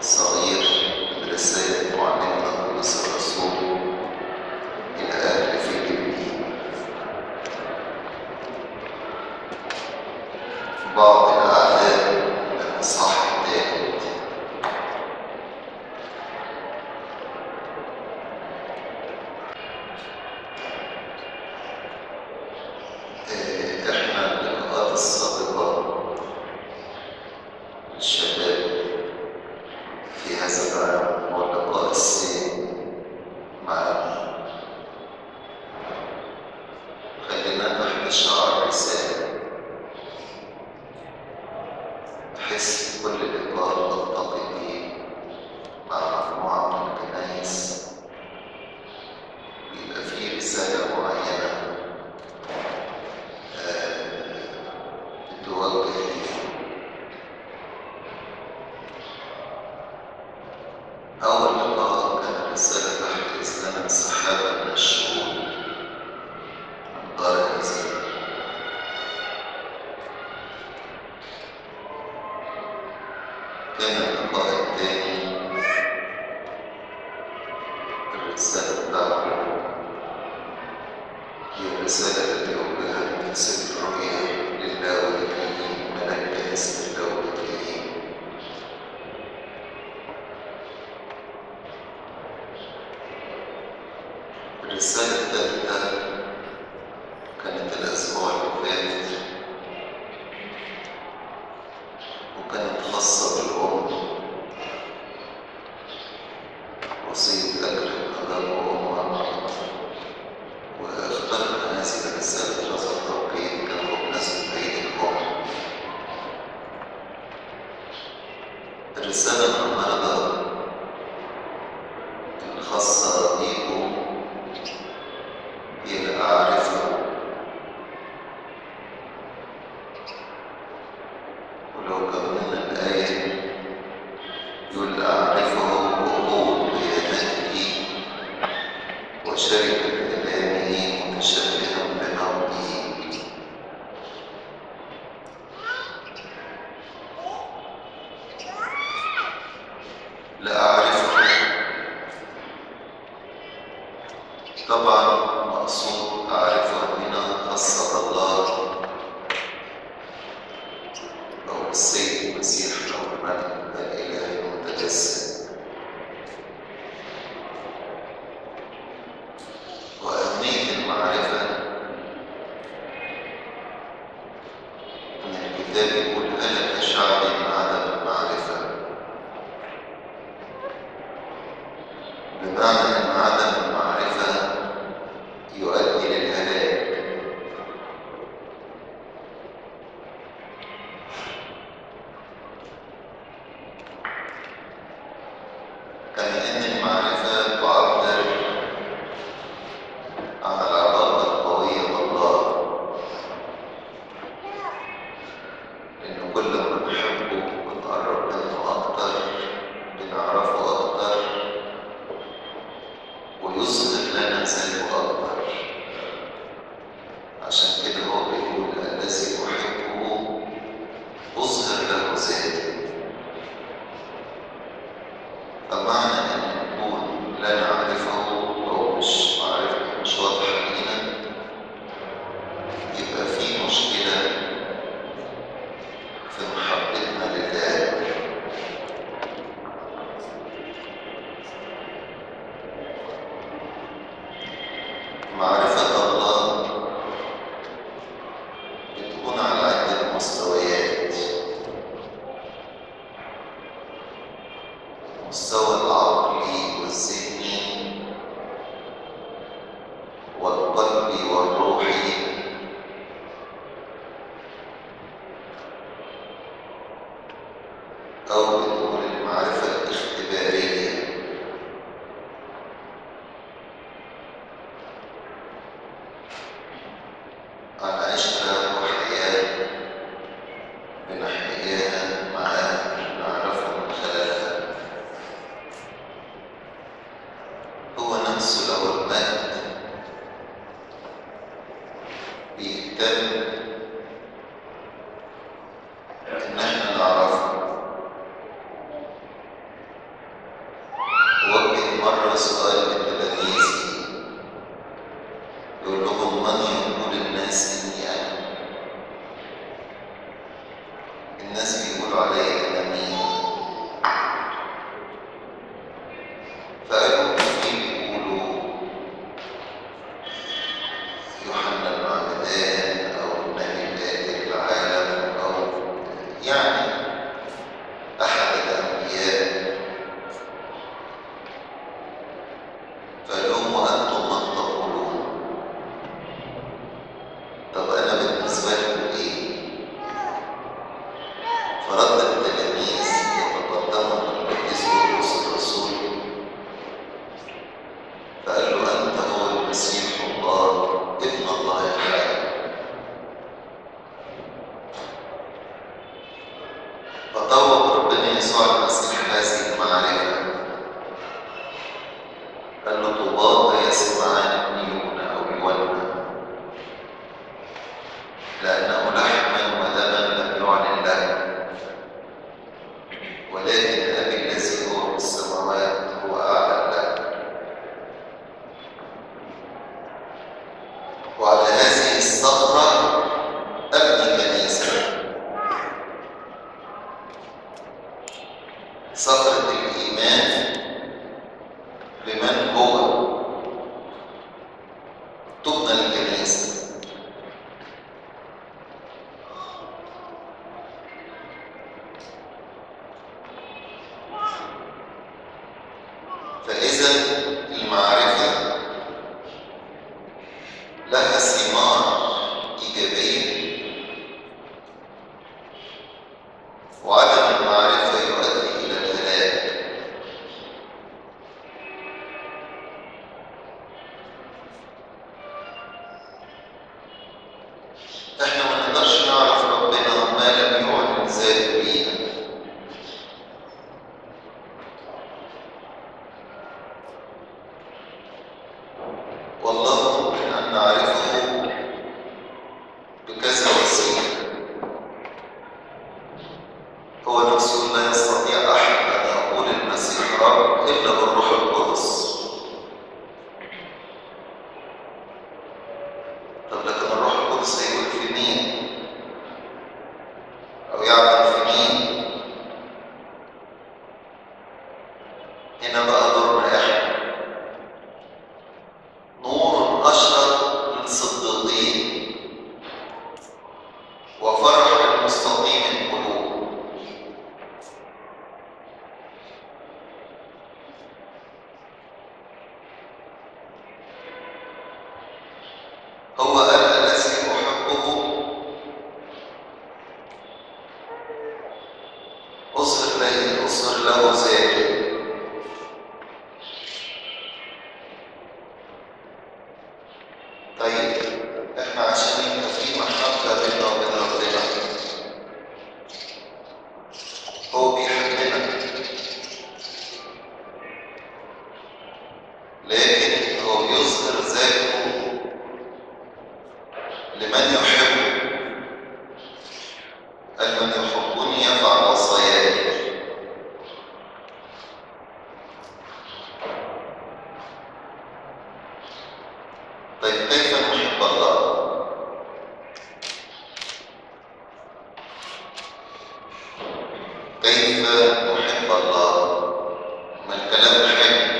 صغير من رسالة معلمنا بولس الرسول إلى أهل فيليبي بعض الأعداد من الإصحاح الثالث آه، إحنا اللقاءات السابقة للشباب في هذا العام هو اللقاء الثاني معنا خلينا نحمل شعار رسالة بحيث كل لقاء نلتقي فيه مع مجموعة من الكنايس يبقى فيه رسالة معينة آه، بتوجه ليهم أول لقاء كان رسالة تحت إسلام السحابة من الشهور من دار النزيل كان اللقاء الثاني الرسالة بتاعته هي الرسالة التي وجهت في سفر الرؤيا للاوديكيين من الكنيسة اللاوديكيين الرسالة الثالثة كانت الأسبوع اللي فات وكانت خاصة بالأم وصية أجر الأب وأمها واخترنا هذه الرسالة في هذا التوقيت كان بمناسبة عيد الأم الرسالة النهاردة الخاصة بيكم هي أعرفه ولو كملنا الآية يقول أعرفه بقوة قيادته وشركة كلامه متشبها بنومه لا أعرفه طبعا مقصود أعرفه هنا خاصة الله أو السيد المسيح أو الملك الإله المتجسد وأهمية المعرفة أن الكتاب يقول هلك شعبي من عدم المعرفة بمعنى أن عدم المعرفة يؤدي للهلاك كما أن المعرفة تعبر عن العلاقة القوية بالله لأن كل ما بنحبه بنقرب منه أكتر بنعرفه أكتر ويظهر لنا ذاته أكبر عشان كده هو بيقول الذي أحبه أظهر له ذاتي فمعنى أن نكون لا نعرفه أو مش معرفة مش واضحة لينا يبقى في مشكلة في محبتنا لله معرفة الله بتكون على عدة مستويات المستوى العقلي والذهني والقلبي والروحي أو بنقول المعرفة الاختبارية عن عشرة وحياة بنحياها معاه نعرفه من خلالها مرة سؤال للتلاميذ يقول لهم من يقول الناس إني أنا؟ الناس بيقولوا عليا أنا مين؟ فقالوا في بيقولوا يوحنا المعمدان أو النبي الآتي للعالم أو يعني أحد الأنبياء فقال لهم وأنتم من تقولون طب أنا بالنسبة لكم إيه؟ فرد التلاميذ يتقدمهم القديس بولس الرسول فقال له أنت هو المسيح الله ابن الله الحي فطوب ربنا يسوع المسيح هذه المعرفة قال له طوباك يسمعان ابن يونا أو يونا لأنه لحما ودما لم يعلن لك ولكن أبي الذي هو في السماوات هو أعلن لك وعلى هذه الصخرة أبني كنيسة صخرة الإيمان بمن هو تبنى الكنيسة فإذا المعرفة لها ثمار إيجابية وعدم المعرفة يؤدي إلى الهلاك احنا ما نقدرش نعرف ربنا ما لم يعلن ذلك لينا والله ممكن أن نعرفه بكذا وسيلة هو نفسه لا يستطيع أحد أن يقول المسيح رب إلا بالروح القدس طب لكن الروح القدس هيقول في مين؟ أو يعمل في مين؟ هنا بقى دورنا إحنا نور أشرق للصديقين وفرح للمستقيم القلوب هو أنا الذي أحبه أظهر له أظهر له ذاتي طيب احنا عشان يبقى في محبة بيننا وبين ربنا هو بيحبنا لكن هو بيظهر ذاته لمن يحبه قال من يحبني يفعل وصاياي طيب كيف نحب الله؟ كيف نحب الله؟ ما الكلام حلو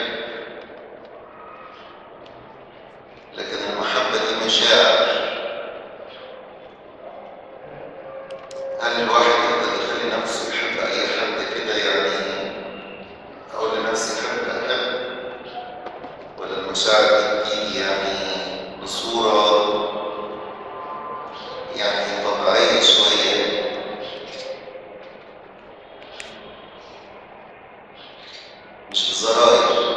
لكن المحبة دي مشاعر هل الواحد يقدر يخلي نفسه يحب أي حد كده يعني أقول لنفسي أحب أحب ولا المشاعر دي بتيجي يعني بصورة يعني طبيعية شوية مش بزراير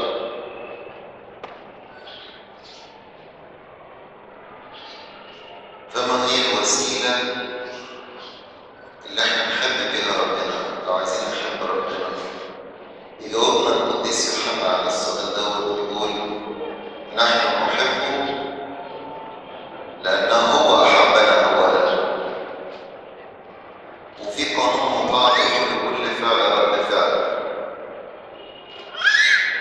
فما هي الوسيلة اللي احنا نحب بيها ربنا لو عايزين نحب ربنا يجاوبنا القديس يوحنا على السؤال دوت ويقول نحن نحبه لأنه هو أحبنا أولا وفي قانون مطاع يقول لكل فعل رد فعل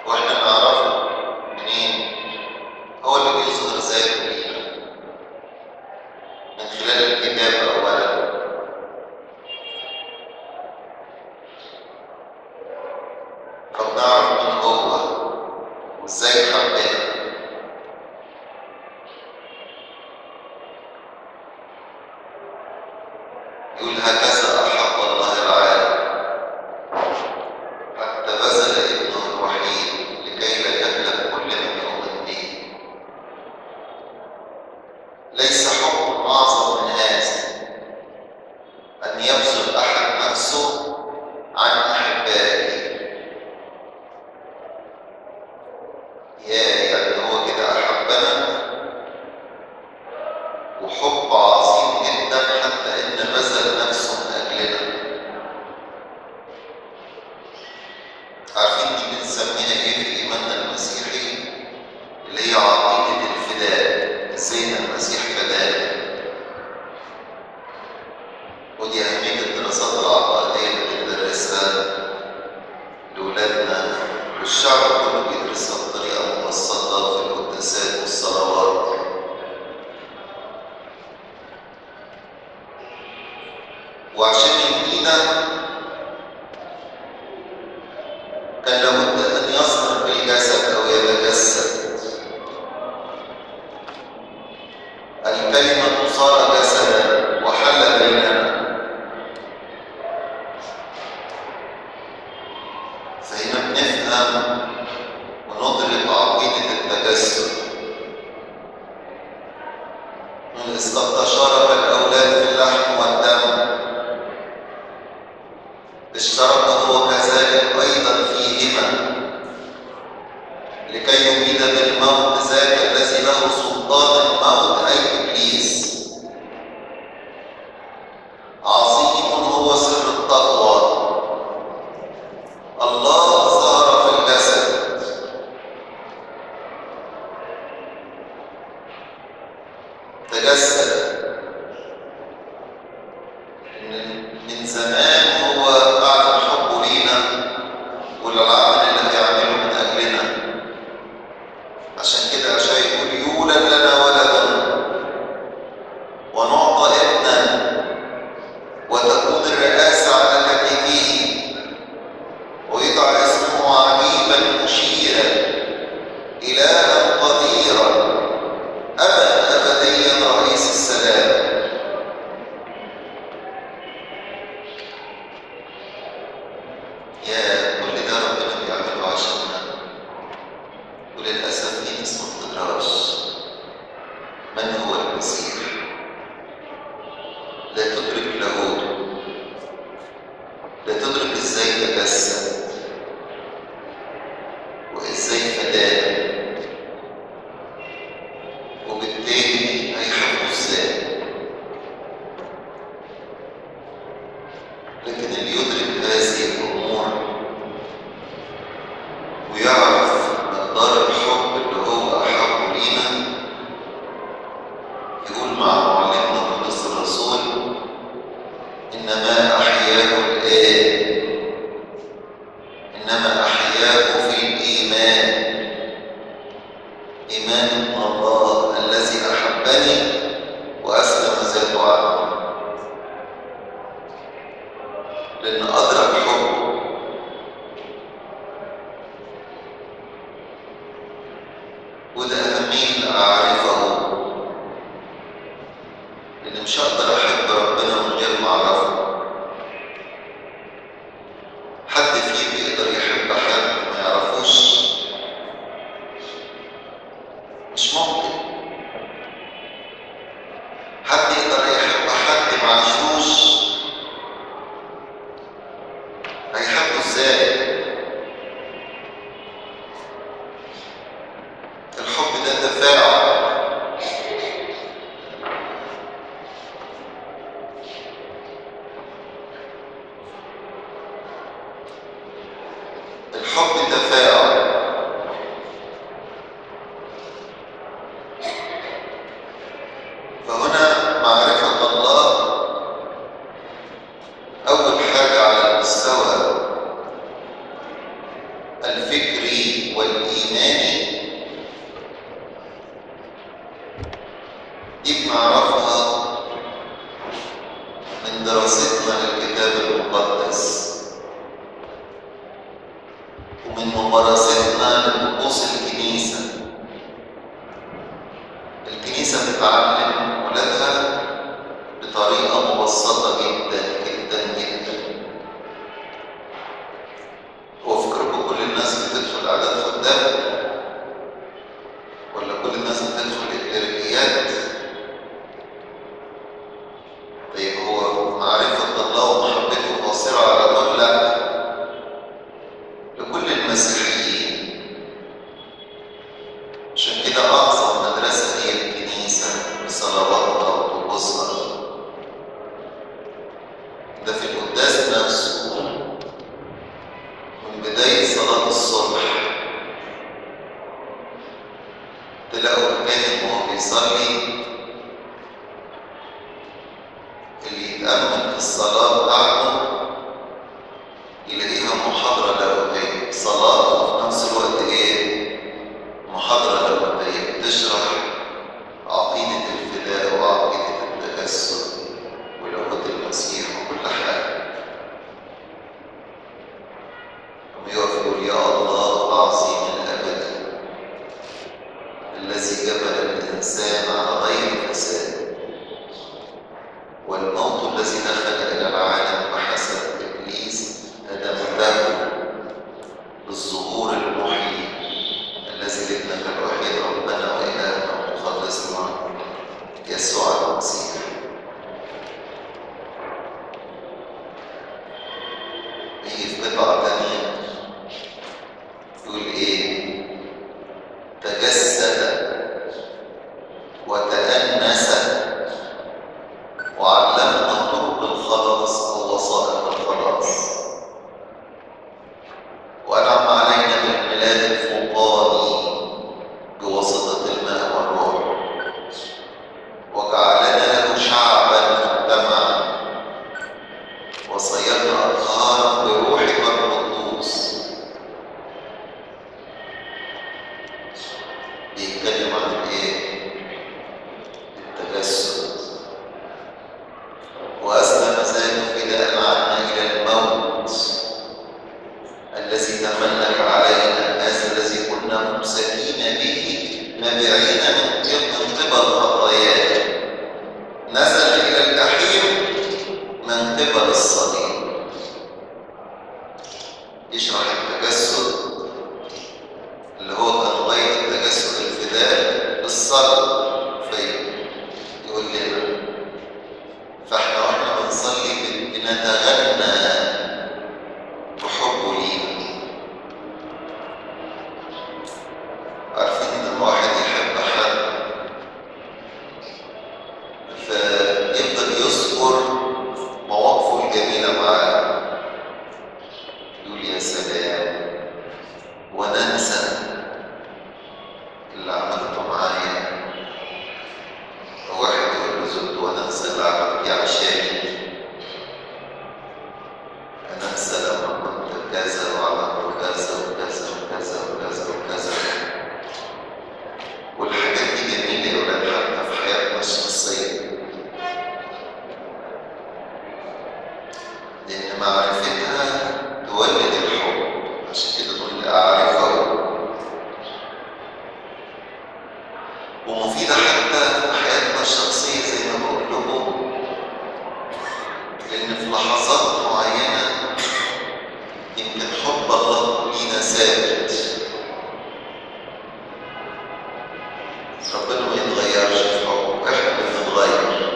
واحنا نعرفه منين هو اللي بيظهر ذاته لينا من خلال الكتاب اولا فبنعرف من هو وازاي حبنا يقول هكذا احب الله العالم حتى بذل ابنه الوحيد لكي لا يهلك كل من يؤمن به ليس حب اعظم من هذا ان يبذل احد نفسه عن احبائه يا يعني هو كده احبنا وحب عظيم جدا حتى ان بذل نفسه من اجلنا عارفين دي بنسميها ايه في ايماننا المسيحي اللي هي عقيده الفداء ازاي إن المسيح فدانا ودي اهميه الدراسات العقائديه اللي بندرسها لاولادنا والشعب كله بيدرسها بطريقه مبسطه في القداسات والصلوات وعشان يهدينا كان لابد ان يصدر بالجسد او يتجسد الكلمه صار جسدا وحل بيننا فهنا بنفهم وندرك عقيده التجسد من قد تشارك الاولاد في اللحم والدم اشترك هو كذلك ايضا فيهما لكي يميد بالموت ذاك الذي له سلطان الموت اي ابليس عظيم هو سر التقوى الله ظهر في الجسد تجسد من من زمان هو أعلن حبه لينا وللعمل اللي هيعمله من أجلنا عشان كده عشان يقول يولد لنا ولد ونعطى ابنا وتكون الرئاسة على كتفه ويدعى اسمه عجيبا مشيرا إلها قديرا أبا أبديا رئيس السلام يا كل ده ربنا بيعمله عشاننا وللأسف في ناس ما بتدراش من هو المسيح لا تدرك لاهوته لا تدرك ازاي تجسد وازاي فدانا وبالتالي هيحبه ازاي لكن اللي يدرك هذه الامور ويعرف مقدار الحب اللي هو احبه لينا يقول مع معلمنا بولس الرسول انما احياه الان انما احياه في الايمان ايمان ان الله الذي احبني واسلم ذاته عني لأن أدرك حبه وده أهمية أعرفه لأن مش هقدر أحب ربنا من غير ما أعرفه حد فيه بيقدر يحب حد ما يعرفوش مش ممكن حد يقدر يحب حد ما عاشوش هيحبوا ازاي الحب ده تفاعل الحب تفاعل فهنا معرفة الله أول حاجة على المستوى الفكري والإيماني دي بنعرفها من دراستنا للكتاب المقدس ومن ممارستنا لطقوس الكنيسة الكنيسة بتعلم ولادها بطريقة مبسطة جدا جدا جدا هو فكركم كل الناس بتدخل أعداد خدام ولا كل الناس بتدخل الإلكتريكيات طيب هو معرفة الله ومحبته قاصرة على دول لا لكل المسيحيين عشان كده أعظم مدرسة هي الكنيسة بصلواتها وطقوسها ده في القداس نفسه من بداية صلاة الصبح تلاقوا الكاهن وهو بيصلي اللي يتأمل في الصلاة بتاعته يلاقيها محاضرة لاهوتية صلاة وفي نفس الوقت إيه؟ محاضرة لاهوتية بتشرح عقيدة الفداء وعقيدة التجسد ولاهوت المسيح وكل حاجة لما يقف يقول يا الله العظيم الأبدي الذي جبل الإنسان على غير فساد والموت الذي دخل إلى العالم بحسب إبليس هدفه بالظهور المحيي الذي لابنك الوحيد ربنا وإلهنا ومخلصنا يسوع المسيح يجي في قطعة تانية يقول إيه تجسد وتأنس وعلمنا طرق الخلاص ووسائط الخلاص وأنعم علينا بالميلاد الفوقاني بواسطة الماء والروح وجعلنا له شعبا مجتمعا وصيرنا أطهارا بروحك القدوس بيتكلم عن ايه؟ التجسد وأسلم ذاته فداء عنا إلى الموت الذي تملك علينا هذا الذي كنا ممسكين به نبعين من من قبل خطاياه نزل إلى الجحيم من قبل الصليب يشرح التجسد اللي هو كان غاية التجسد الفداء بالصلاة في يقول لنا فاحنا واحنا بنصلي بنتغنى بحبه لينا عارفين ان الواحد يحب حد فيفضل يذكر مواقفه الجميلة معاه يقول يا سلام وننسى اللي عملته معايا واحد يقول له زدت وننسى اللي عملت عشاني انا انسى لما كنت كذا وعملت كذا وكذا وكذا وكذا وكذا والحاجات دي جميله يا ولاد حتى في حياتنا الشخصيه لان معرفتها تولد الحب عشان كده تقول اعرفه ومفيدة حتى في حياتنا الشخصية زي ما بقول لكم لأن في لحظات معينة يمكن حب الله لينا ثابت ربنا ما يتغيرش في حبه احنا بنتغير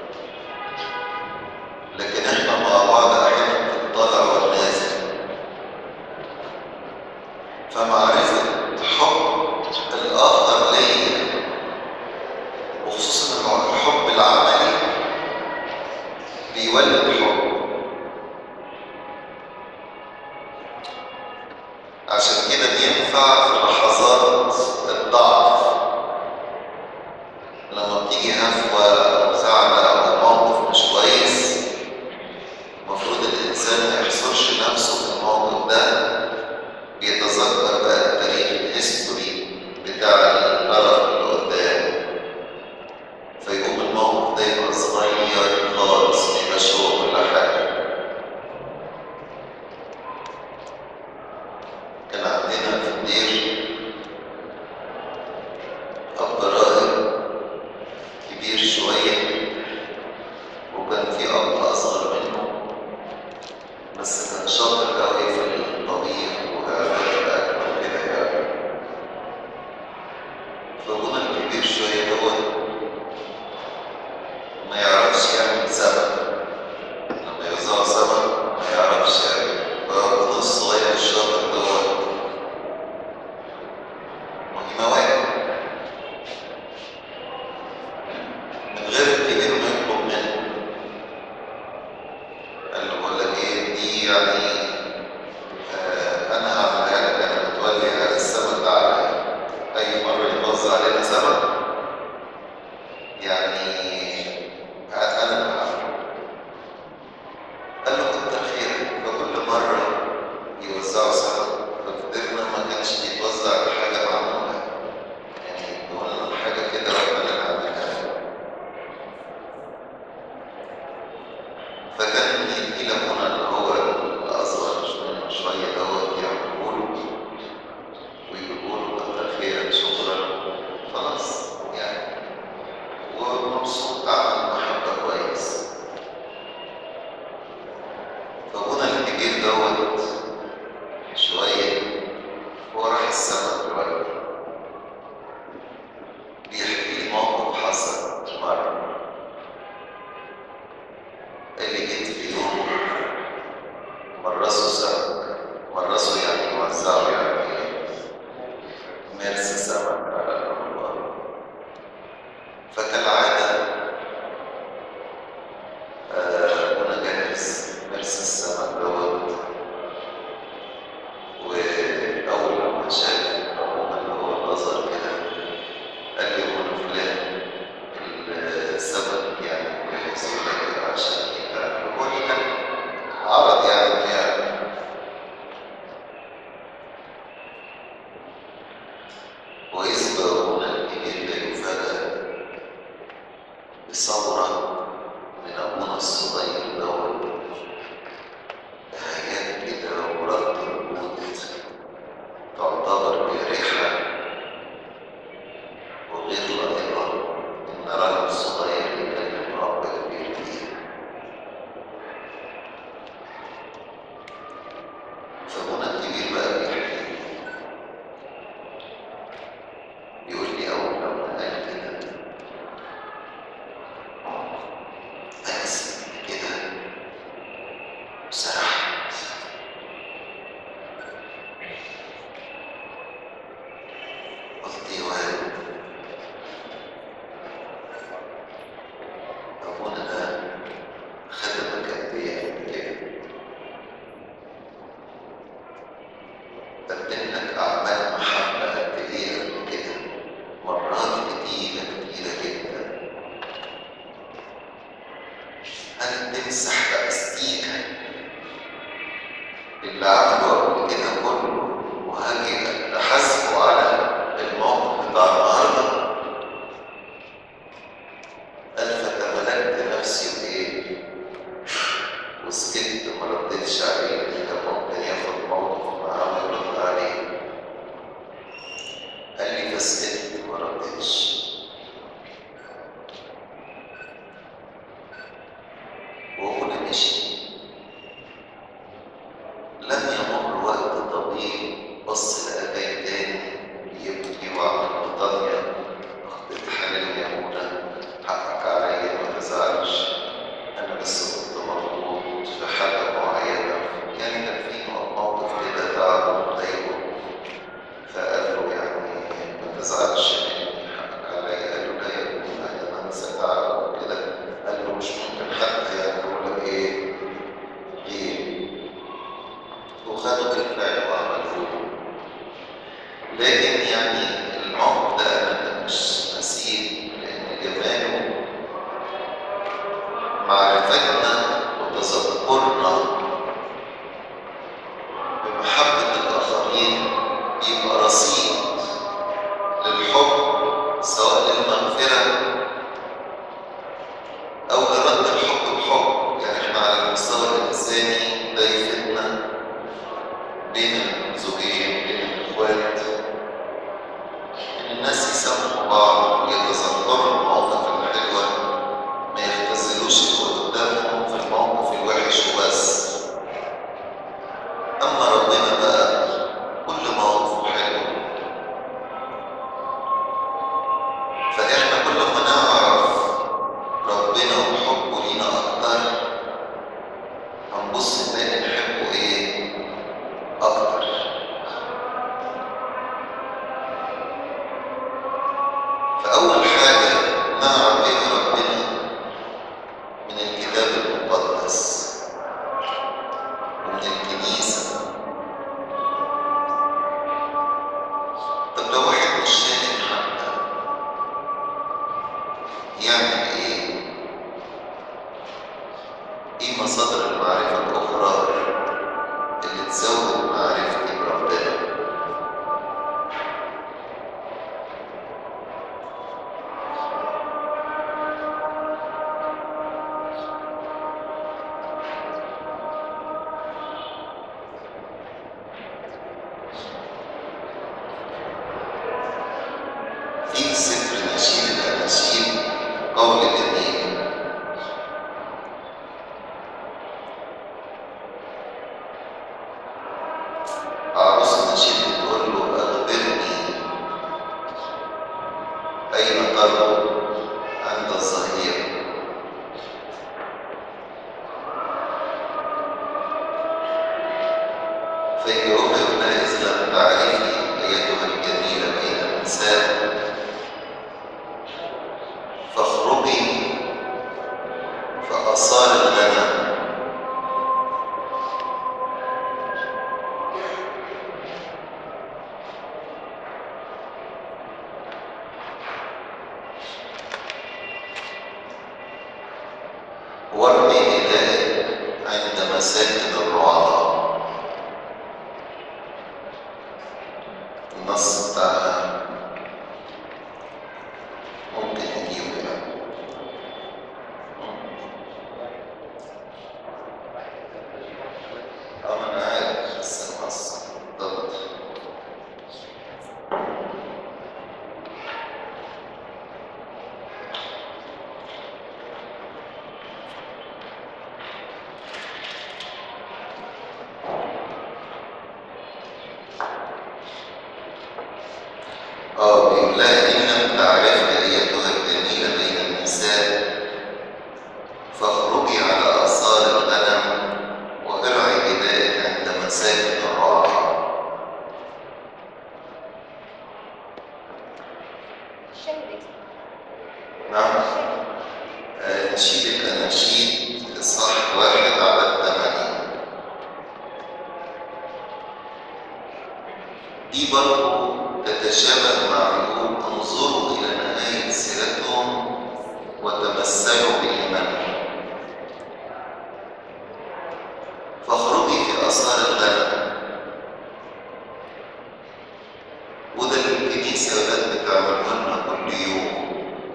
لكن احنا مع بعض احيانا في الطالع والنازل فمعرفة حب الآخر ليا وخصوصا الحب العملي بيولد حب عشان كده بينفع في لحظات الضعف لما بتيجي هفوة أو زعل أو موقف مش كويس المفروض الإنسان ما يحصرش نفسه في الموقف ده بيتذكر بقى التاريخ الهيستوري بتاع الطرف اللي قدام فيقوم الموقف ده يبقى صغير خالص ميبقاش هو كل حاجة كان عندنا في الدير أب راهب كبير شوية وكان في أب أصغر منه بس كان شاطر أوي في الطبيخ وإعداد الأكل وكده يعني فأبونا الكبير شوية دوت ما يعرفش يعمل سمك لما يوزعوا سمك ما يعرفش يعمل فأبونا الصغير الشاطر دوت وهي مواهب من غير الكبير ما يطلب منه قال له بقول لك ايه دي يعني آه انا هعملها لك انا متولي هذا السمك ده عليا اي مره يتوزع علينا سمك يعني انا اللي هعمله قال له كتر خيرك فكل مره يوزعوا سمك ففضلنا ما كانش بيتوزع حاجه معموله يعني يقول لنا حاجه كده واحنا اللي نعملها فكان يجي لابونا اللي هو الأصغر منه شوية دوت يعملوا له ويجيبوا له كتر خيرك شكرا خلاص يعني ومبسوط عمل محبة كويس فابونا الكبير دوت شوية هو راح السما دلوقتي بيحكي لي موقف حصل مرة اللي جيت في يوم مرسوا سمك مرسوا يعني وزعوا يعني مرس سمك على الأنوار فكالعادة آه، كنا جاهز مرس السمك دوت وأول لما شاف أبونا اللي هو الأزهر كده قال لي أبونا فلان السبب يعني جاهز كده عشان يبقى هو دي كان عرض يعني يعني وإذ بأبونا الكبير لا يفاجأ بثورة من أبونا الصغير دوت حاجات كده ورد وجود تعتبر بريحة وغير لائقة إن رجل صغير يكلم رب كبير فيه فابونا الكبير بقى بيحكي بيقول لي أول لما قال كده أنا سمعت كده وسرحت قلت يا واد أبونا ده خدمك قد إيه قبل كده قدم لك أعمال محبة قد إيه قبل كده مرات كتيرة كتيرة جدا هل تمسح بأستيكة اللي عمله قبل كده كله وهاجي أحاسبه على الموقف بتاع النهارده قال فتملكت نفسي بإيه؟ وسكت ما ردتش عليه كان ممكن ياخد موقف معاه ويرد عليه قال لي فسكت ما ردتش وهو مشي لم يمر وقت طويل بص لقى جاي تاني يبكي وعمل بطانية أخت حلال يا منى حقك عليا ما تزعلش أنا بس كنت مضغوط في حاجة معينة يعني كان في موقف كده تعبه وضايقه فقال له يعني ما تزعلش مني حقك عليا قال له لا يا ابني أنا بنسى تعب وكده قال له مش ممكن حتى يعني أقول لك إيه إيه وخدوا بالفعل وعملوه لكن يعني الموقف ده انا مش نسيه لان جماله معرفتنا وتذكرنا بمحبة الآخرين بيبقى رصيد طب لو واحد مش فاهم حتى يعمل ايه؟ ايه مصادر المعرفة الأخرى اللي تزود معرفتي بربنا؟ في سفر نشيد الأناشيد قول جميل عروس النشيد بتقول له أخبرني أين ترى عند الظهير فيجاوب يقول لها إذ لم تعرفي أيتها الجميلة بين النساء فاخرجي فأصال الغنم وارمي إلهك عند مساكن الرعاة النص بتاعها ممكن نجيبه يعني اه ما انا عارف بس النص بالضبط اه بيقول لها ان لم تعرفي ايتها الجميله بين النساء فاخرجي على اثار الغنم وارعي بدائك عند مساكن الراعي شهدت نعم آه، نشيد الاناشيد اصحاح واحد على الثمانيه دي برضه تتشابه مع يقول انظروا الى نهايه سيرتهم وتمثلوا بايمانهم فاخرجي في اثار الغنم وده اللي الكنيسه ولاد بتعمله لنا كل يوم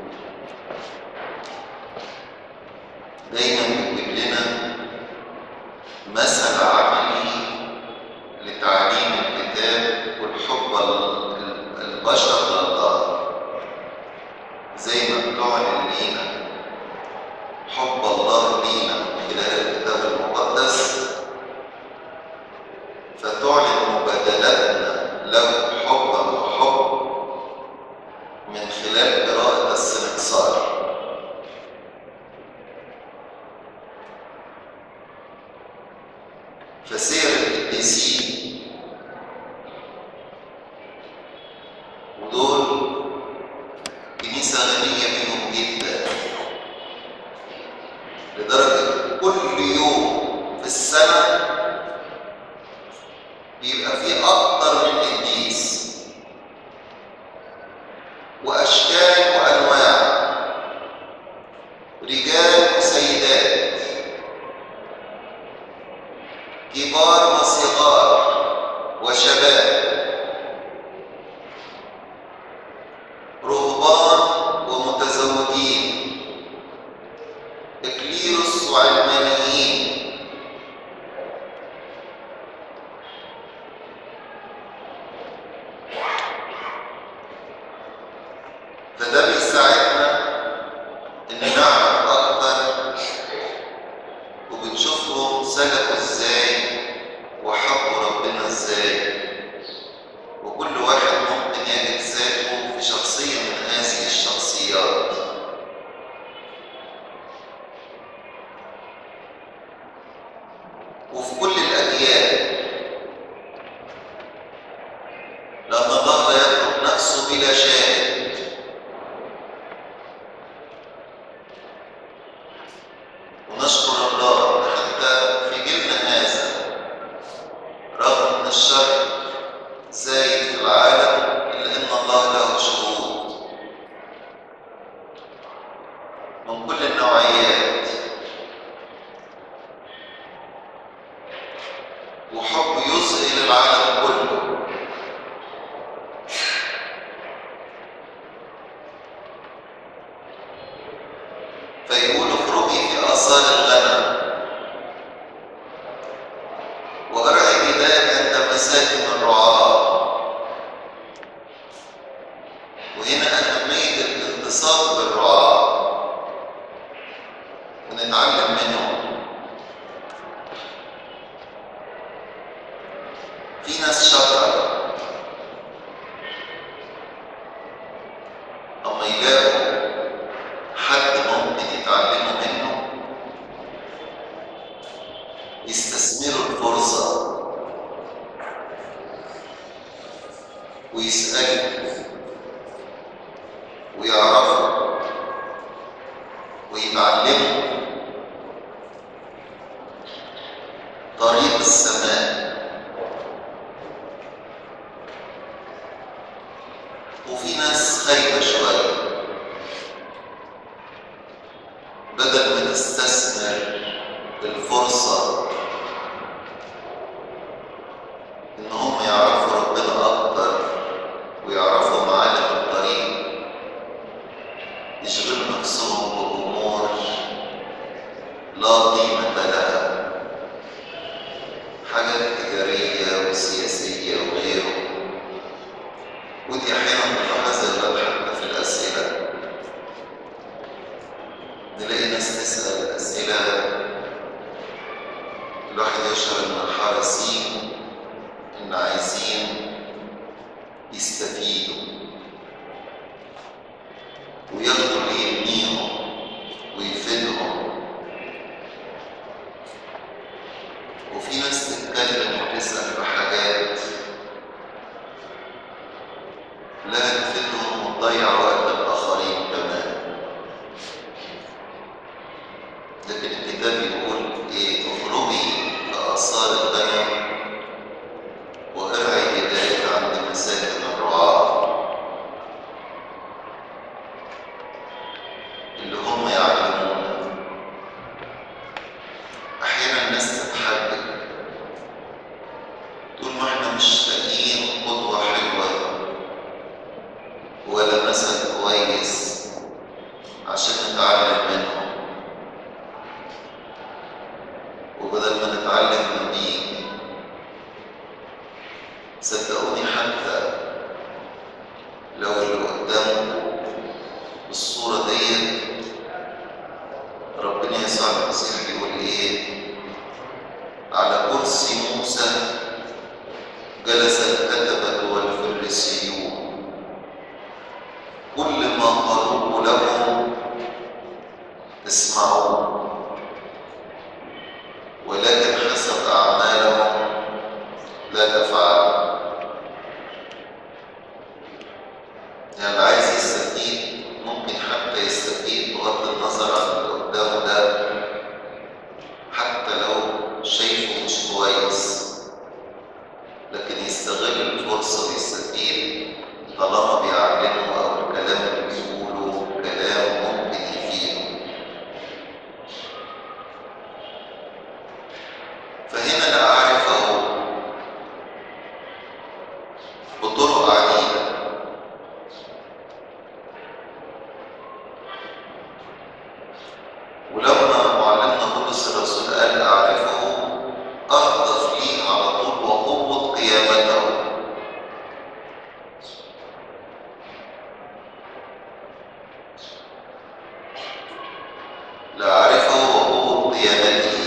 دايما بتجيب لنا مثل عملي لتعليم الكتاب والحب ال- ال- البشر لله زي ما بتعلن لينا حب الله لينا من خلال الكتاب المقدس فتعلن مبادلتنا له حبا وحب من خلال قراءة السنكسار فسير القديسين ودول كنيسة غنية بيهم جدا لدرجة كل يوم في السنة بيبقى فيه أكتر من قديس وأشكال وأنواع رجال وسيدات كبار وصغار وشباب رهبان ومتزوجين إكليروس وعلمانيين فده بيساعدنا إن نعرف أكتر وبنشوفهم سلكوا إزاي وحبوا ربنا إزاي وكل واحد ممكن يجد ذاته في شخصية من هذه الشخصيات وفي كل الأديان لأن الله لا يترك نفسه بلا شاهد ونشكر الله حتى في جيلنا هذا رغم ان الشر زايد في العالم الا ان الله له شهود من كل النوعيات وحب يذهل العالم كله فيقول اخرجي في آثار الغنم وارعي بداية عند مساكن الرعاة وهنا أهمية الالتصاق بالرعاة ونتعلم منهم في ناس شاطرة أما يلاقوا حد ممكن يتعلموا منه يستثمروا الفرصة ويسألوا ويعرفوا ويتعلموا طريق السماء وفي ناس خايفة شوية بدل ما تستثمر الفرصة إن هم يعرفوا ربنا أكتر ويعرفوا معالم الطريق يشغلوا نفسهم بأمور لا قيمة لها حاجات تجارية وسياسية وغيره ودي أحيانا بنلاحظها بقى حتى في الأسئلة نلاقي ناس تسأل أسئلة الواحد يشعر إن حريصين إن عايزين يستفيدوا وياخدوا اللي يبنيهم ويفيدهم وفي ناس تتكلم وتسأل في حاجات لا تفيدهم وتضيع وقت الآخرين كمان لكن الكتاب يقول ايه اخرجي في آثار الغنم وارعي بداية عند مساكن الرعاة اللي هم يعلمون أحيانا الناس تتحدث طول ما احنا مش لاقيين قدوة حلوة ولا مثل كويس عشان نتعلم منهم وبدل ما نتعلم من دين صدقوني حتى لو اللي قدامكم بالصورة دي ربنا يسوع المسيح بيقول ايه على كرسي موسى جلس الكتبة والفريسيون كل ما قالوه لهم اسمعوه ولكن حسب أعمالهم لا تفعلوا يعني عايز يستفيد ممكن حتى يستفيد بغض النظر عن اللي قدامه ده حتى لو شايفه مش كويس لكن يستغل الفرصة ويستفيد طالما بيعلمه أو الكلام اللي بيقوله كلام ممكن يفيده فهنا أنا أعرفه بطرق عديدة ولما معلمنا بولس الرسول قال أعرفه أضف لي على طول وقوة قيامته لأعرفه وقوة قيامته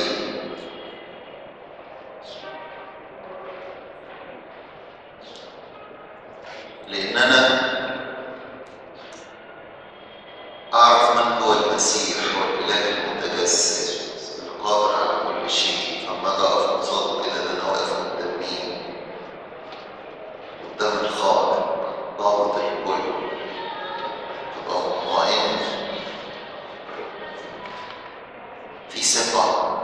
لأن أنا أعرف من هو المسيح والإله المتجسد القادر على كل شيء فما أجي أقف قصاده كده ده أنا واقف قدام مين؟ قدام الخالق ضابط الكل تبقى مطمئن في ثقة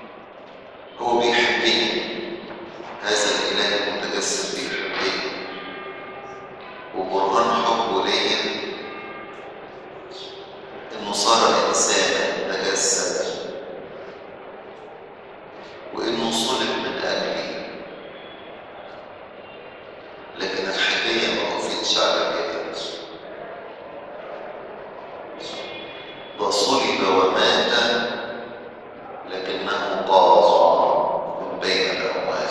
هو بيحبني هذا الإله المتجسد بيحبني وقفتش على كده وصلب ومات لكنه قام من بين الأموات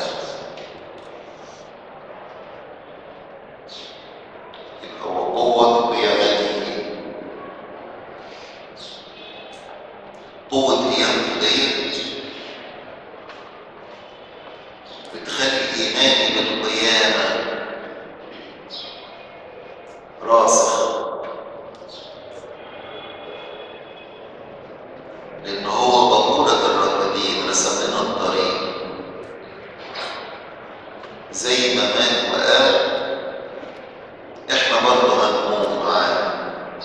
يبقى هو قوة قيامته قوة قيامته ديت بتخلي إيماني بالقيامة راسخ لأن هو ضرورة الراكبين رسم لنا الطريق زي ما مات وقال احنا برضه هنقوم معاه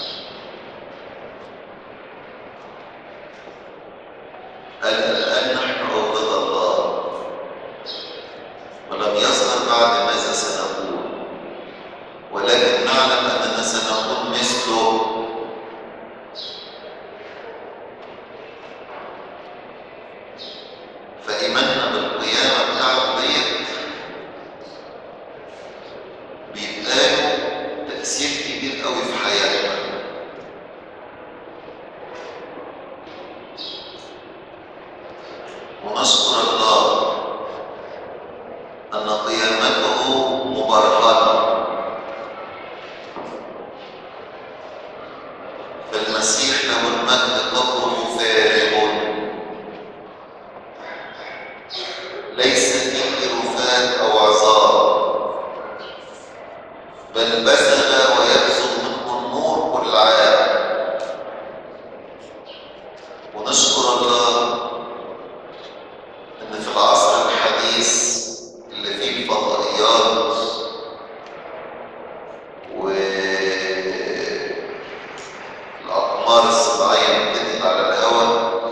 قال الآن نحن عبد الله ولم يظهر بعد ماذا سنقول ولكن نعلم أننا سنكون مثله فإيماننا بالقيامة بتاعته ديت بيبقى له تأثير كبير قوي في حياتنا ونشكر الله أن قيامته مبرهنة فالمسيح له المجد قبره فارغ ليس فيه رفات أو عذاب بل بزغ ويبزغ منه النور كل عام ونشكر الله ان في العصر الحديث اللي فيه الفضائيات والاقمار الصناعيه بتنقل على الهواء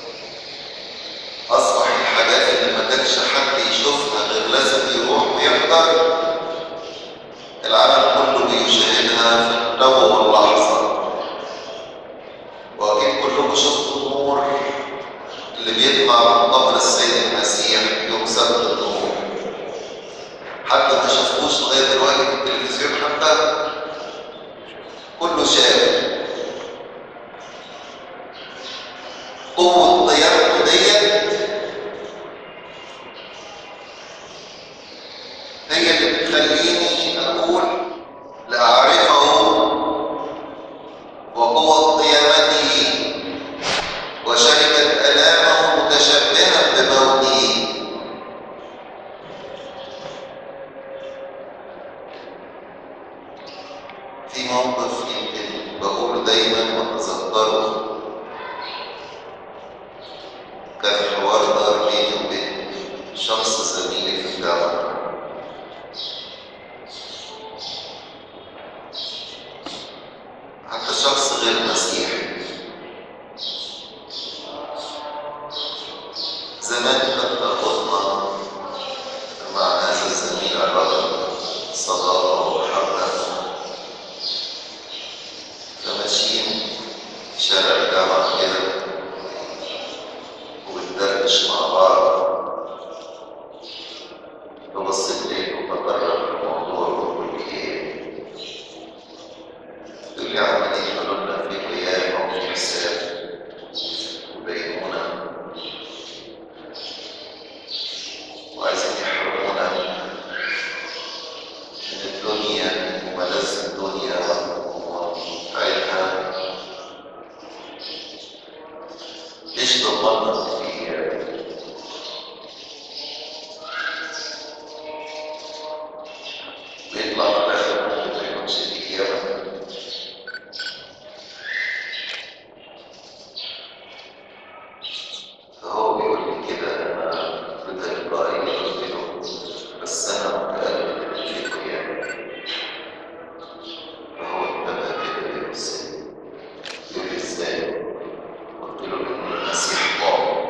اصبح الحاجات اللي ما كانش حد يشوفها غير لازم يروح ويحضر العالم كله بيشاهدها في التو واللحظه واكيد كلكم شفتوا النور اللي بيطلع من قبر السيد المسيح يوم سبت النور حد ما شافوش لغايه دلوقتي في التلفزيون حتى كله شاف قوة قيامته ديت هي اللي بتخليني أقول لأعرفه وقوة قيامته وشركت آلامه متشبهة بموته في موقف يمكن بقول دايما واتذكره كان حوار دار بيني وبين شخص زميلي في الجامعة حتى شخص غير مسيحي زمان كانت تربطنا مع هذا الزميل علاقة صداقة ومحبة فماشيين في شارع الجامعة كده وبندردش مع بعض فبصيت لقيته بكرر الموضوع وبقول ايه يقول لي عم دي قالوا لنا في قيامة وفي حساب وبينونة وعايزين يحرمونا من الدنيا وملاذ الدنيا وبتاعتها ايش ضمننا في بيطلع في الاخر ممكن ما يكونش في قيامه فهو بيقول لي كده انا بدأت رأيي قلت له بس انا متأكد ان في قيامه فهو انتبه كده بيبص يقول لي ازاي؟ قلت له ان المسيح قام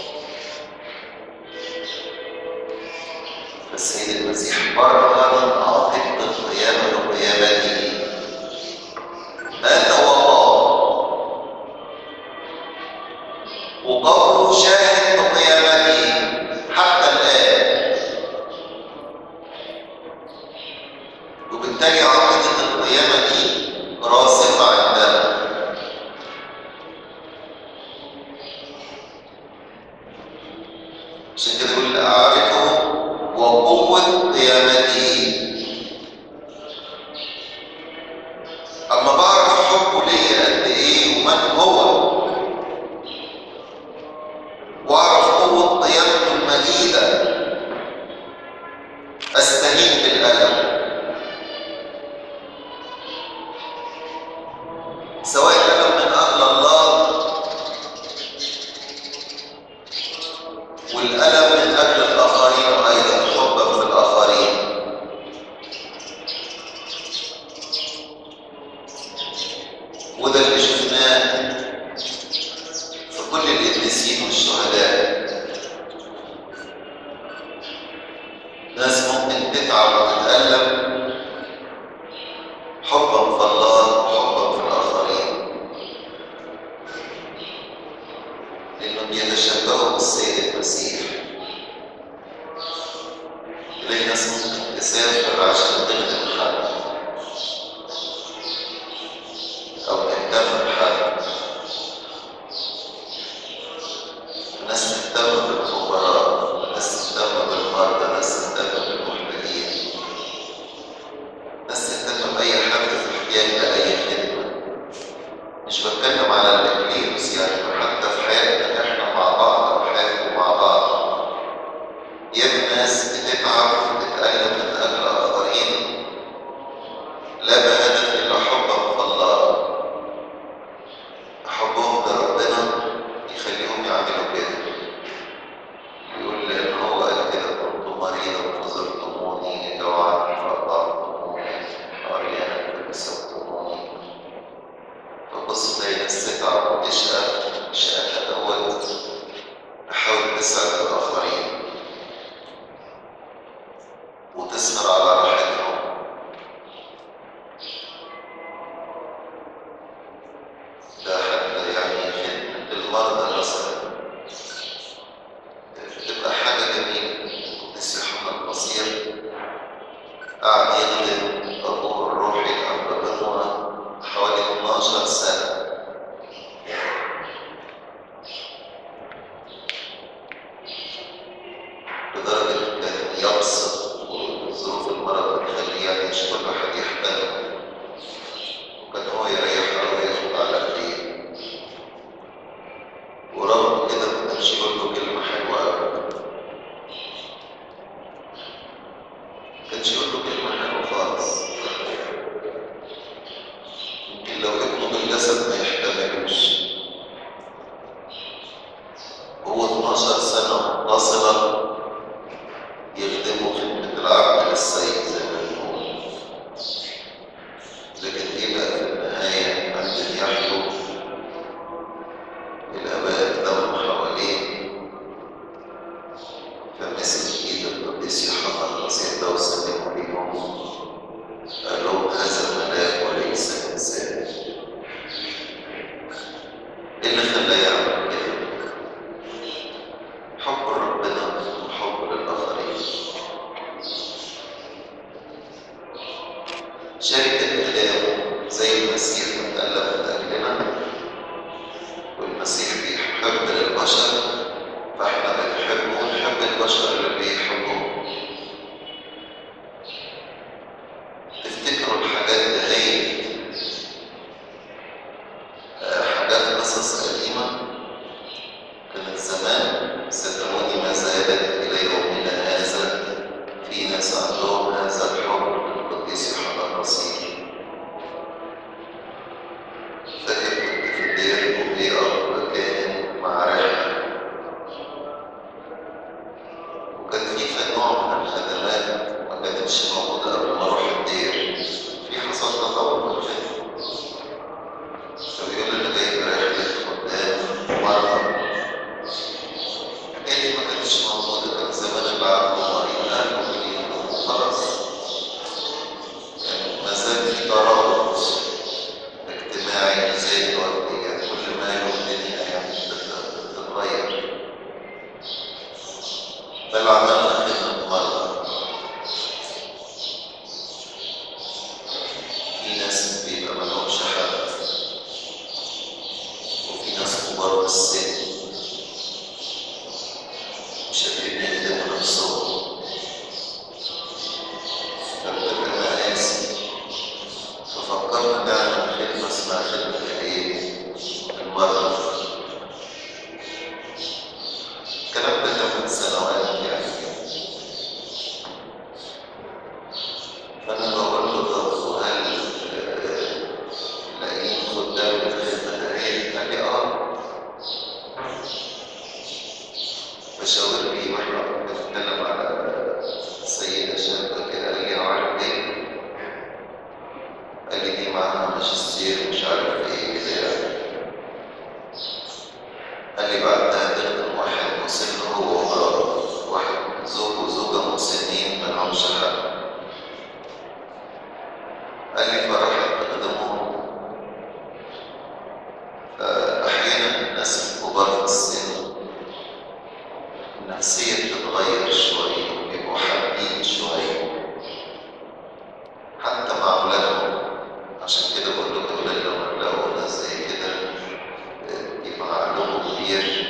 السيد المسيح برهن عاقبة القيامة بقيامته مات وقام وقبره شاهد بقيامته حتى الآن وبالتالي عاقبة القيامة دي راسخة عندنا عشان كده يقول أعرفه وقوة قيامته أما بعرف حبه ليا قد إيه ومن هو وأعرف قوة قيامته المجيدة أستهين بالألم سواء الألم من أجل الله والألم من أجل الآخرين أيضا حبا في الآخرين وده اللي شفناه في كل القديسين والشهداء ناس ممكن تتعب وتتألم حبا في الله وحبا في الآخرين لأنهم بيتشبهوا بالسيد المسيح تلاقي ناس ممكن تسافر عشان تخدم حد أو تهتم بحد ناس تهتم بالخبراء ناس تهتم بالمرضى ناس تهتم بالمحتاجين ناس تهتم بأي حد في احتياج لأي خدمة مش بتكلم على الإكليروس يعني حتى في حياتنا إحنا مع بعض أو حياتكم مع بعض ياما ناس بتتعب وتتألم من أجل آخرين لا بهدف إلا حبا في الله حبهم لربنا يخليهم يعملوا كده يقول لأن هو قال كده كنت مريضا فزرتموني جوعا فأطعمتموني عريانا فكسوتموني فبص تلاقي ناس تتعب وتشقى شقاها دوت تحاول تسعد الآخرين وتسهر على راحتهم ده حتى يعني خدمة المرضى مثلا بتبقى حاجة جميلة القديس يوحنا البصير قعد يخدم أبوه الروحي أبو بنوة حوالي 12 سنة لدرجة كان يبسط وظروف المرض بتخليه يعني مش كل واحد يحتمل وكان هو يريح أو ياخد على إيديه ورغم كده ما كانش يقول له كلمة حلوة أبدا ما كانش يقول له كلمة حلوة خالص يمكن لو ابنه بالجسد ما يحتملوش هو 12 سنة متصلة يخدموا خدمة العبد للسيد زي ما بنقول لكن ايه بقى في النهاية عند يحلو الآباء اتلموا حواليه فمسك ايد القديس يوحنا البسيط ده وسلموا ليهم قال لهم هذا ملاك وليس إنسان ايه اللي خلاه يعمل كده؟ حب ربنا وحب للآخرين شركة الآلام زي المسيح متألف من أجلنا والمسيح بيحب للبشر فاحنا بنحبه ونحب البشر اللي بيحبوه تفتكروا الحاجات دي هي آه، حاجات قصص قديمة كانت زمان صدقوني ما زالت إلى يومنا هذا في ناس عندهم هذا الحب للقديس يوحنا البصير فاكر كنت في الدير وفي أب كان مع رحلة وكان في نوع من الخدمات ما كانتش موجودة قبل ما أروح الدير في حصل تطور في الخدمة فبيقول لي أنا جايب رحلة قدام مرة يعني ما كانتش موجودة كان زمان العقل مريض أهله مريض وخلاص يعني ما زال في ترابط اجتماعي زي دلوقتي يعني كل ما يوم الدنيا يعني بتت- بتتغير بل عملنا خدمة مرة قال لي فرحت بقدمهم فأحيانا الناس الكبار في السن النفسية بتتغير شوية وبيبقوا حابين شوية حتى مع أولادهم عشان كده بقول لكم أولاد لما تلاقوا ناس زي كده آه، يبقى عقلهم كبير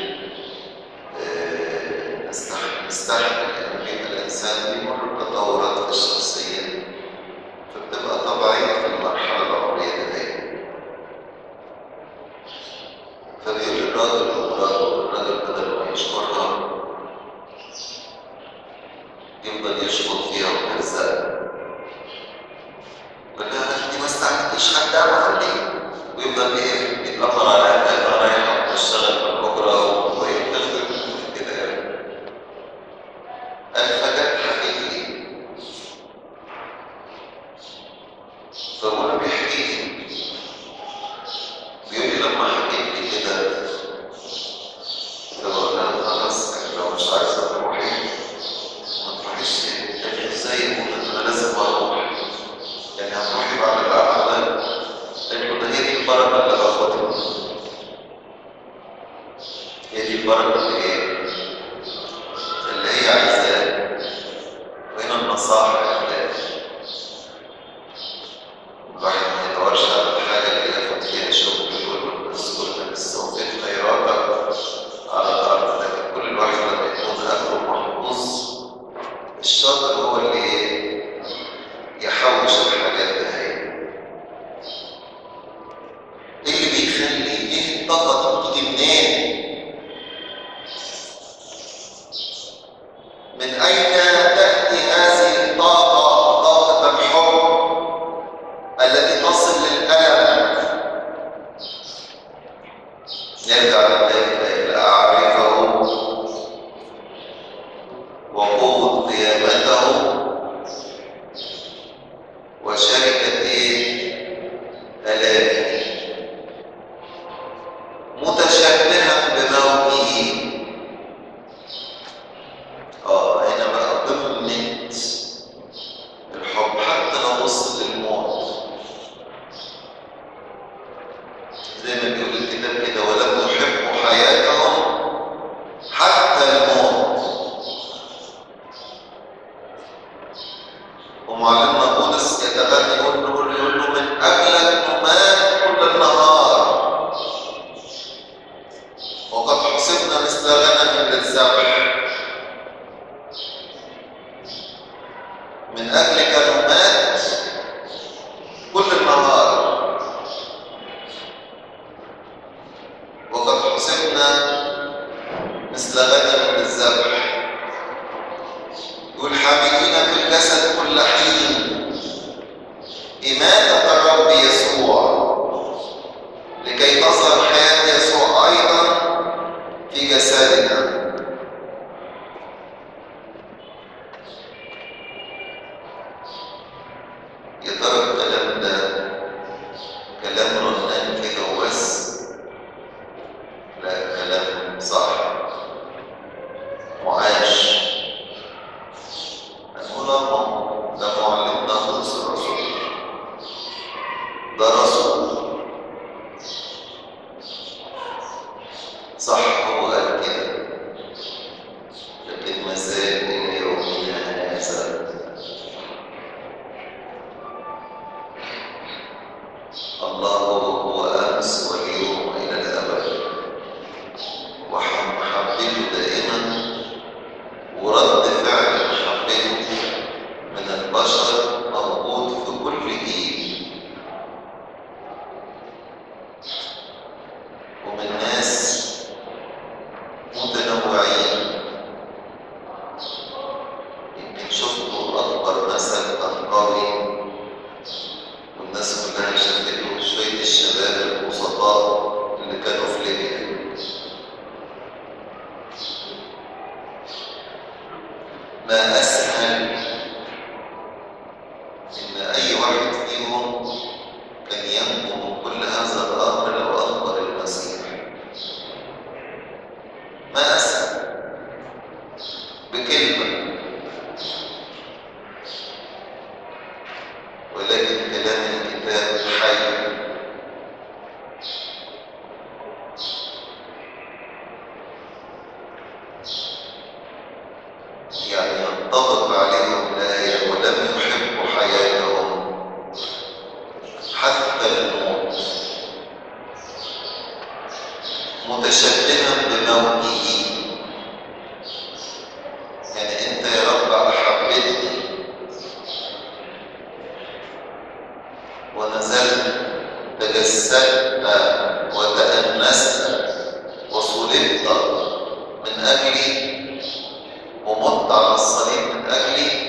آه، نستحمل نستحمل لأن بيبقى الإنسان بيمر بتطورات في الشخصية فبتبقى طبيعية في المرحلة العمرية دي فبيقول الراجل ومراته الراجل بدل ما يشكرها يفضل يشكر فيها ويهزقها يقول لها انت ما استعملتيش خدامة عندي ويفضل ايه يتأمر عليها كأنها رايحة تشتغل من بكرة وهي بتخدم كده يعني قال فجأة حكيت لي فهو بيحكي لي بيقول لي لما حكيت لي كده فبقول لها خلاص لو مش عايزة تروحي ما تروحيش ليه؟ قال لي ازاي يقول ان انا لازم اروح يعني هتروحي بعد القعدة ده قلت له ده هي دي البركة اللي باخدها هي دي البركة اللي ايه؟ اللي هي عايزاه وهنا النصائح يا أولاد الواحد ما يدورش على الحاجة اللي ياخد فيها شغل كله بس كل بس هو في خيراتك على الأرض لكن كل الواحد لما يكون أهله محفوظ الشاطر هو اللي إيه؟ يحوش الحاجات دي ايه اللي بيخلي ايه الطاقة بتيجي منين؟ من أين تأتي هذه الطاقة طاقة الحب التي تصل للألم يرجع إلى أعرفه وقوة قيامته وشركة إيه؟ آلامه متشبها بموته اه هنا بقى قمة الحب حتى لو وصل للموت زي ما بيقول الكتاب كده ولم يحبوا حياتهم حتى الموت ومعلمنا بولس يتغني يقول له يقول له من اجلك نمات كل النهار وقد حسبنا مثل غنم للذبح من اجلك نمات كل النهار وقد حسبنا مثل غنم للذبح يقول حاملين في الجسد كل حين إماتة الرب يسوع لكي تظهر حياة يسوع أيضا في جسدنا يا ترى الكلام ده كلام رنان كده وبس لا كلام صح معاش هنقول الله ده معلمنا خلص الرسول ده رسول صح هو قال كده لكن ما زال الى يومنا هذا الله هو امس واليوم الى الابد ومحبته دائما ورد فعل محبته من البشر موجود في كل جيل ومن ناس متنوعين يمكن شفتوا أكبر مثل أنقاوي والناس كلها شافته شوية الشباب البسطاء اللي كانوا في ليبيا ما أسهل إن أي واحد فيهم كان ينجو من كل هذا الأمر لو أنكر المسيح ما أسهل بكلمة ولكن كلام الكتاب حي يعني ينطبق عليهم الآية ولم يحبوا حياتهم حتى الموت متشبها بموته يعني انت يا رب احبتني ونزلت تجسدت وتأنست وصلبت من أجلي ومت على الصليب من أجلي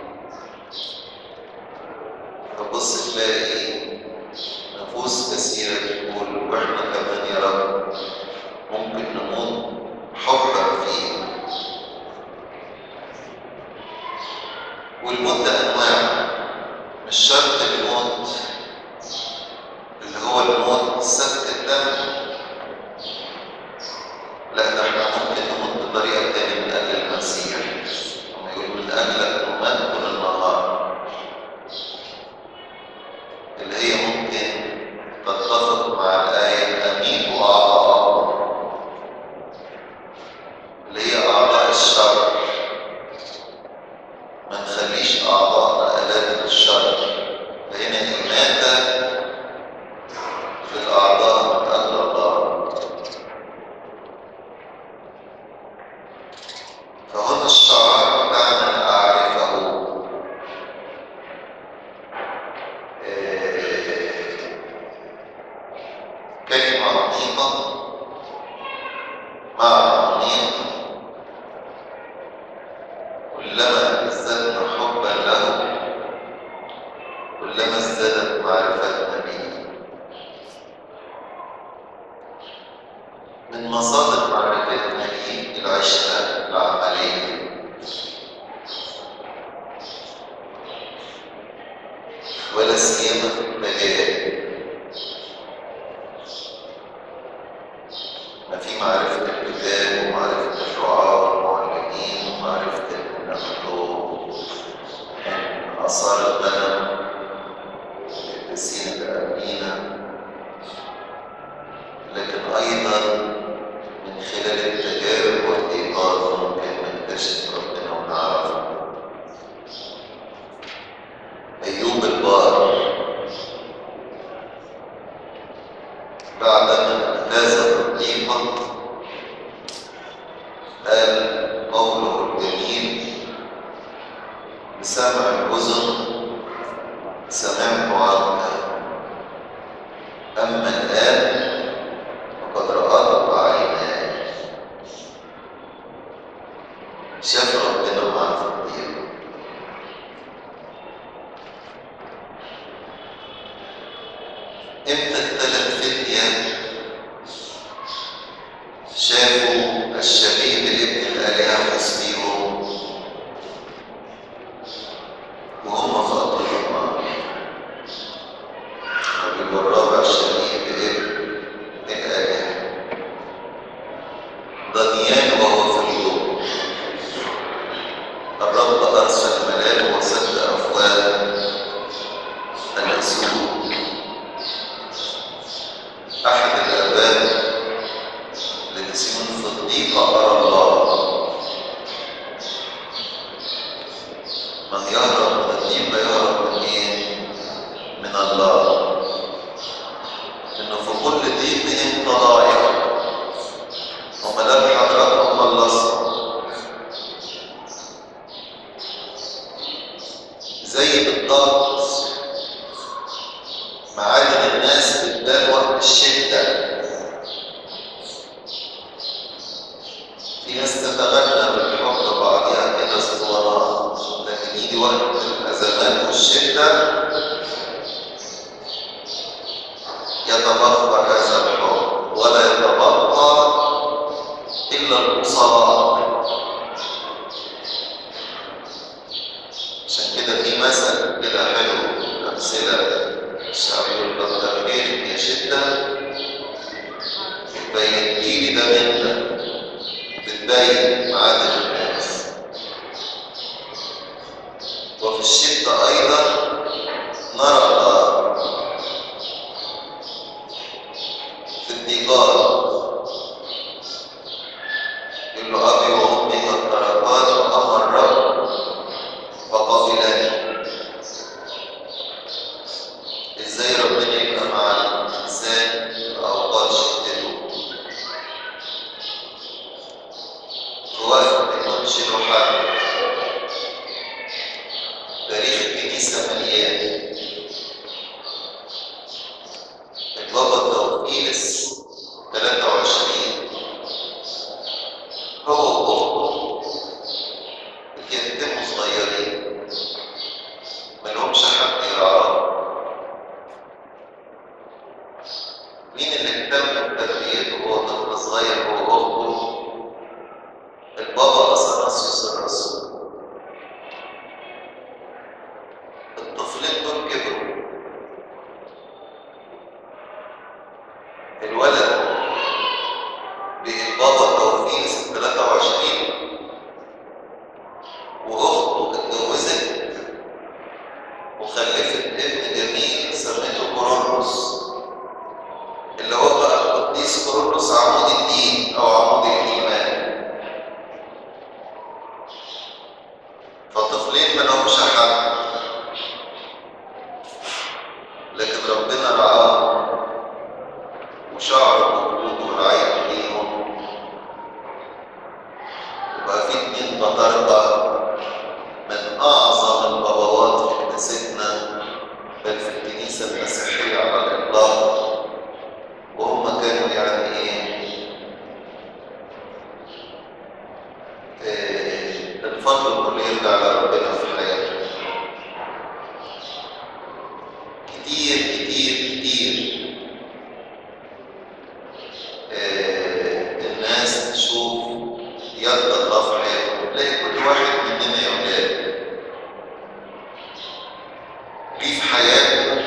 تبص تلاقي نفوس كثيرة تقول وإحنا كمان يا رب ممكن نموت حبا فيه والموت ده أنواع مش شرط الموت اللي هو الموت سفك الدم لا ده احنا ممكن نموت بطريقة تانية من أجل المسيح لما يقول من أجلك نمات طول النهار اللي هي ممكن تتفق مع الآية أميت أعضاء اللي هي أعضاء الشر ما نخليش أعضاءنا آلات للشر لأن الإماتة في الأعضاء من أجل الله فهنا الشعار بتاعنا أعرفه كلمة عميقة معنى عميق كلما ازددنا حبا له كلما ازدادت معرفتنا به من مصادر معرفتنا به العشرة العملية ولا سيما في التجارب ما في معرفة الكتاب ومعرفة الرعاة والمعلمين ومعرفة النخل من آثار الغنم القديسين الأمينة لكن أيضا من خلال التجارب والإيقاظ ممكن نكتشف ربنا ونعرفه أيوب البار بعدما اجتاز الضيقة قال قوله الجميل بسمع الأذن سمعت عنك أما الآن فقد رأته عيناي شاف ربنا معاه في الضيقة امتى الثلاث فتية شافوا الشبيه بابن الآلهة وسطيهم وهم في أرض النار الرجل الرابع شبيه بابن الآلهة دانيال وهو في اليوم الرب أرسل ملاك وسد أفواه الأسود أحد الآباء الذين في الضيقة أرى الله من يهرب من الضيقة يهرب من إيه؟ من الله إنه في كل ضيق أنت ضايع وملاك حضرتك مخلصة زي بالضبط معادن الناس بتبان وقت الشدة في ناس تتغنى بالحب بعضها كده اسطوانات لكن يجي وقت الأزمات والشدة يتبخر هذا الحب ولا يتبقى إلا الأصلاء عشان كده في مثل كده حلو أمثلة الشعب يقول لك تغيير يا شدة بتبين لي ده منك بتبين معادن الناس وفي الشدة أيضا نرى الله الكنيسة مليان البابا توفيلس 23 هو وأخته يتموا صغيرين ملهمش حد يرعاهم مين اللي اهتم بتربيته وهو طفل صغير هو واخته البابا اثناسيوس الرسول الطفلين دول كبروا الولد بابا توفيق 23 واخته اتجوزت وخلفت ابن جميل سميته كورولوس اللي هو بقى القديس كورولوس عمود الدين او عمود الايمان فالطفلين ما لهمش حد لكن ربنا رعاهم وشعر بوجوده ورعايته ليهم وبقى في اتنين بطارقة من أعظم البابوات في كنيستنا بل في الكنيسة المسيحية على الإطلاق وهم كانوا يعني إيه آه، الفضل كله يرجع لربنا في حياتهم كتير كتير كتير آه، الناس تشوف يد الله في حياتهم تلاقي كل واحد مننا يا ولاد ليه في حياته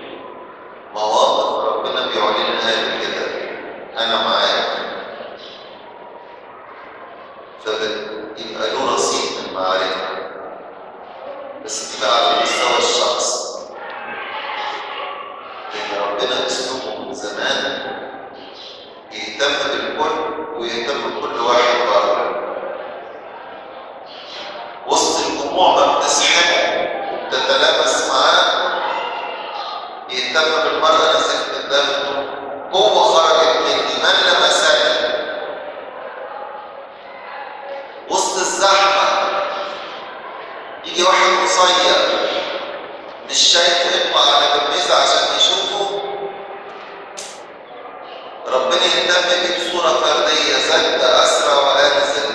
مواقف ربنا بيعلنها له كده انا معاك فيبقى له رصيد من المعرفه بس دي بقى على مستوى الشخص لان ربنا اسلوبه من زمان يهتم بالكل ويهتم بكل واحد بره وسط الجموع ما بتسحبه وبتتلامس معاه يهتم بالمرأة اللي سكت قدامه هو خرجت مني من لمسني وسط الزحمة يجي واحد قصير مش شايفه يطلع على جميزة عشان يشوفه ربنا يهتم بيه بصورة فردية زد أسرع وأنزل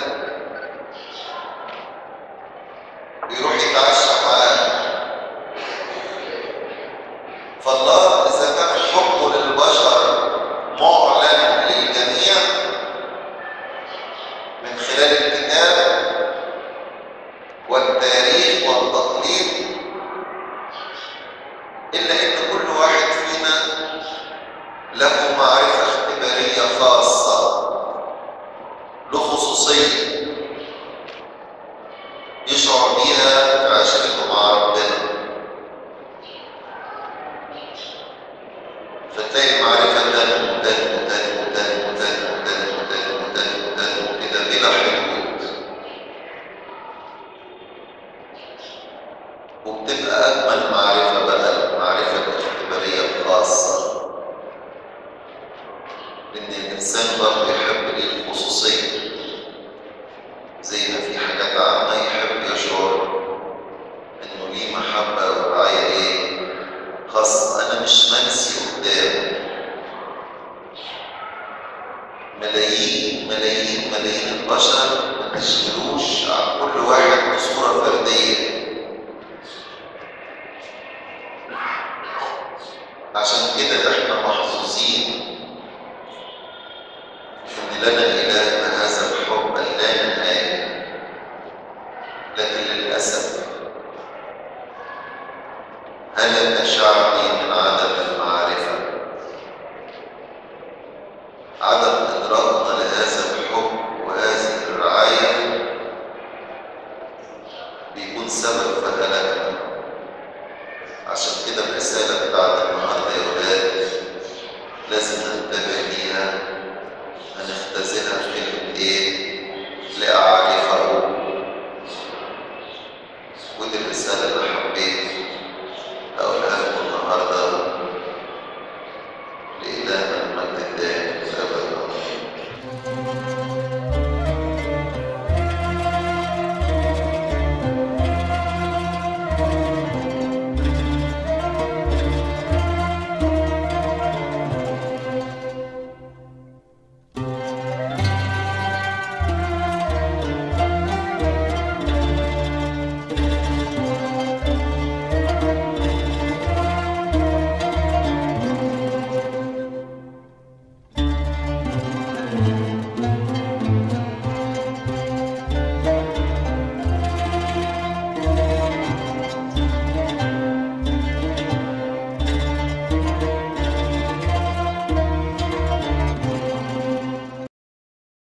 بيروح يتعشى معاه فالله إذا كان حبه للبشر معلن للجميع من خلال الكتاب والتاريخ والتقليد إلا إن كل واحد فينا له معرفة اختبارية خاصة له خصوصية يشعر بيها في عشرته مع ربنا فتلاقي المعرفة تنمو تنمو تنمو تنمو تنمو تنمو تنمو تنمو تنمو كده بلا حدود وبتبقى أجمل معرفة بقى المعرفة الاختبارية الخاصة لأن الإنسان برضه يحب ليه الخصوصية زي ما في حاجات عامة يحب يشعر إنه ليه محبة ورعاية إيه خاصة أنا مش منسي قدامه ملايين ملايين ملايين البشر ما تشغلوش عن كل واحد بصورة فردية عشان كده احنا محظوظين ان لنا اله بهذا الحب اللا نهايه لكن للاسف هلك شعبي من عدم المعرفه عدم ادراكنا لهذا الحب وهذه الرعايه بيكون سبب في هلاكنا عشان كده الرساله بتاعت